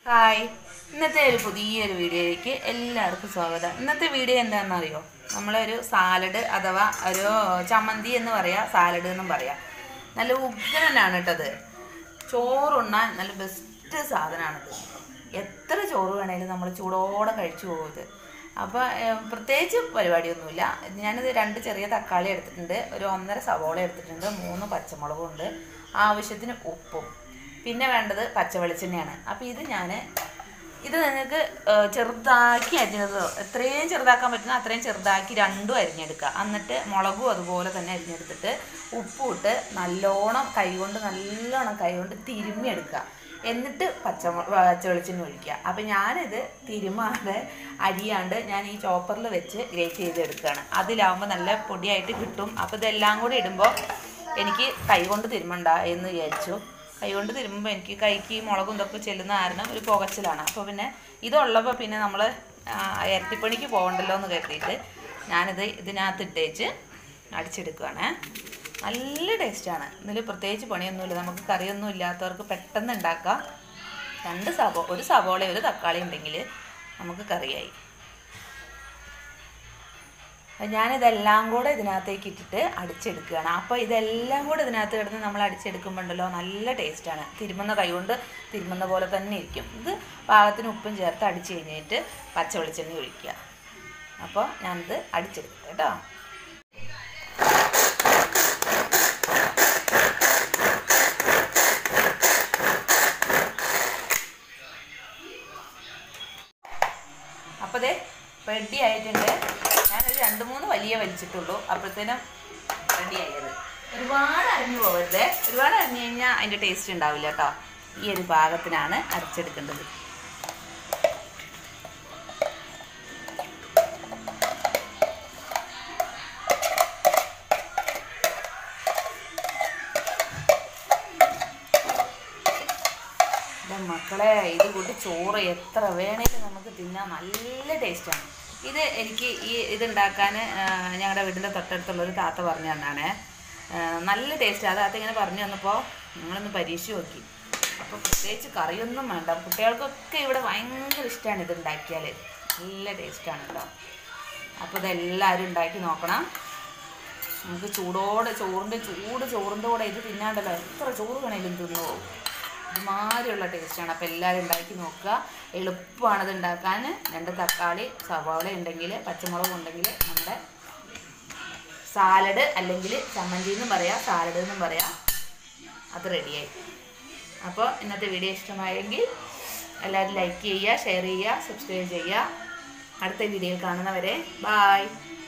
hi ഇന്നത്തെ ഒരു പുതിയൊരു വീഡിയോയിലേക്ക് എല്ലാവർക്കും സ്വാഗതം ഇന്നത്തെ വീഡിയോ എന്താണെന്നറിയോ നമ്മളൊരു സാലഡ് അഥവാ ഒരു ചമ്മന്തി എന്ന് പറയാം സാലഡ് എന്നും പറയാം നല്ല ഉഗ്രനാണ് കേട്ടത് ചോറുണ്ണാൻ നല്ല ബെസ്റ്റ് സാധനമാണിത് എത്ര ചോറ് വേണേലും നമ്മൾ ചൂടോടെ കഴിച്ചു പോകും ഇത് അപ്പോൾ പ്രത്യേകിച്ച് പരിപാടിയൊന്നുമില്ല ഞാനിത് രണ്ട് ചെറിയ തക്കാളി എടുത്തിട്ടുണ്ട് ഒരു ഒന്നര സവോള എടുത്തിട്ടുണ്ട് മൂന്ന് പച്ചമുളകും ഉണ്ട് ആവശ്യത്തിന് ഉപ്പും പിന്നെ വേണ്ടത് പച്ച വെളിച്ചെണ്ണയാണ് അപ്പോൾ ഇത് ഞാൻ ഇത് നിങ്ങൾക്ക് ഏഹ്, ചെറുതാക്കി അരിഞ്ഞത് എത്രയും ചെറുതാക്കാൻ പറ്റുന്ന അത്രയും ചെറുതാക്കി രണ്ടും അരിഞ്ഞെടുക്കുക എന്നിട്ട് മുളകും അതുപോലെ തന്നെ അരിഞ്ഞെടുത്തിട്ട് ഉപ്പും ഇട്ട് നല്ലോണം കൈകൊണ്ട് നല്ലോണം കൈകൊണ്ട് തിരുമ്മിയെടുക്കുക എന്നിട്ട് പച്ച പച്ച വെളിച്ചെണ്ണ ഒഴിക്കുക അപ്പം ഞാനിത് തിരുമാതെ അരിയാണ്ട് ഞാൻ ഈ ചോപ്പറിൽ വെച്ച് ഗ്രേറ്റ് ചെയ്തെടുക്കുകയാണ് അതിലാവുമ്പോൾ നല്ല പൊടിയായിട്ട് കിട്ടും അപ്പോൾ ഇതെല്ലാം കൂടി ഇടുമ്പോൾ എനിക്ക് കൈ കൊണ്ട് തിരുമണ്ട എന്ന് വിചാരിച്ചു കൈ കൊണ്ട് തിരുമ്പുമ്പോൾ എനിക്ക് കൈക്ക് ഈ മുളകും ഇതൊക്കെ ചെല്ലുന്ന കാരണം ഒരു പുകച്ചിലാണ് അപ്പോൾ പിന്നെ ഇതുള്ളപ്പോൾ പിന്നെ നമ്മൾ ഇരട്ടിപ്പണിക്ക് പോകണ്ടല്ലോ എന്ന് കരുതിയിട്ട് ഞാനിത് ഇതിനകത്ത് ഇട്ടേച്ച് അടിച്ചെടുക്കുകയാണ് നല്ല ടേസ്റ്റാണ് ഇതിൽ പ്രത്യേകിച്ച് പണിയൊന്നുമില്ല നമുക്ക് കറിയൊന്നും ഇല്ലാത്തവർക്ക് പെട്ടെന്ന് ഉണ്ടാക്കാം രണ്ട് സവോ ഒരു സവോള ഒരു തക്കാളി ഉണ്ടെങ്കിൽ നമുക്ക് കറിയായി അപ്പം ഞാനിതെല്ലാം കൂടെ ഇതിനകത്തേക്ക് ഇട്ടിട്ട് അടിച്ചെടുക്കുകയാണ് അപ്പോൾ ഇതെല്ലാം കൂടെ ഇതിനകത്ത് കിടന്ന് നമ്മൾ അടിച്ചെടുക്കുമ്പോണ്ടല്ലോ നല്ല ടേസ്റ്റാണ് തിരുമുന്ന കൈകൊണ്ട് തിരുമുന്ന പോലെ തന്നെ ഇരിക്കും ഇത് പാകത്തിന് ഉപ്പും ചേർത്ത് അടിച്ച് കഴിഞ്ഞിട്ട് പച്ച വെളിച്ചെണ്ണ ഒഴിക്കുക അപ്പോൾ ഞാനിത് അടിച്ചെടുക്കാം കേട്ടോ അപ്പോൾ ദേ റെഡി ആയിട്ടുണ്ട് ഞാനൊരു രണ്ട് മൂന്ന് വലിയ വലിച്ചിട്ടുള്ളൂ അപ്പോഴത്തേനും റെഡി ആയത് ഒരുപാട് അരിഞ്ഞു പോകരുത് ഒരുപാട് അരിഞ്ഞു കഴിഞ്ഞാൽ അതിൻ്റെ ടേസ്റ്റ് ഉണ്ടാവില്ല കേട്ടോ ഈ ഒരു പാകത്തിനാണ് അരച്ചെടുക്കേണ്ടത് എൻ്റെ മക്കളെ ഇത് കൂട്ടി ചോറ് എത്ര വേണേലും നമുക്ക് തിന്നാൻ നല്ല ടേസ്റ്റാണ് ഇത് എനിക്ക് ഈ ഇതുണ്ടാക്കാൻ ഞങ്ങളുടെ വീടിൻ്റെ തൊട്ടടുത്തുള്ള ഒരു താത്ത പറഞ്ഞു തന്നാണ് നല്ല ടേസ്റ്റ് അത് താത്ത ഇങ്ങനെ പറഞ്ഞു തന്നപ്പോൾ ഞങ്ങളൊന്ന് പരീക്ഷ നോക്കി അപ്പോൾ പ്രത്യേകിച്ച് കറിയൊന്നും വേണ്ട കുട്ടികൾക്കൊക്കെ ഇവിടെ ഭയങ്കര ഇഷ്ടമാണ് ഇത് ഉണ്ടാക്കിയാൽ നല്ല ടേസ്റ്റാണ് കേട്ടോ അപ്പോൾ ഇതെല്ലാവരും ഉണ്ടാക്കി നോക്കണം നമുക്ക് ചൂടോടെ ചോറിൻ്റെ ചൂട് ചോറിൻ്റെ കൂടെ ഇത് തിന്നാണ്ടല്ലോ എത്ര ചോറ് വേണേലും തിന്നു പോകും ഇതുമാതിരിയുള്ള ടേസ്റ്റാണ് അപ്പോൾ എല്ലാവരും ഉണ്ടാക്കി നോക്കുക എളുപ്പമാണത് ഉണ്ടാക്കാൻ രണ്ട് തക്കാളി സവാള ഉണ്ടെങ്കിൽ പച്ചമുളക് ഉണ്ടെങ്കിൽ നമ്മുടെ സാലഡ് അല്ലെങ്കിൽ ചമ്മന്തി എന്നും പറയാം സാലഡ് എന്നും പറയാം അത് റെഡിയായി അപ്പോൾ ഇന്നത്തെ വീഡിയോ ഇഷ്ടമായെങ്കിൽ എല്ലാവരും ലൈക്ക് ചെയ്യുക ഷെയർ ചെയ്യുക സബ്സ്ക്രൈബ് ചെയ്യുക അടുത്ത വീഡിയോയിൽ കാണുന്നവരെ ബായ്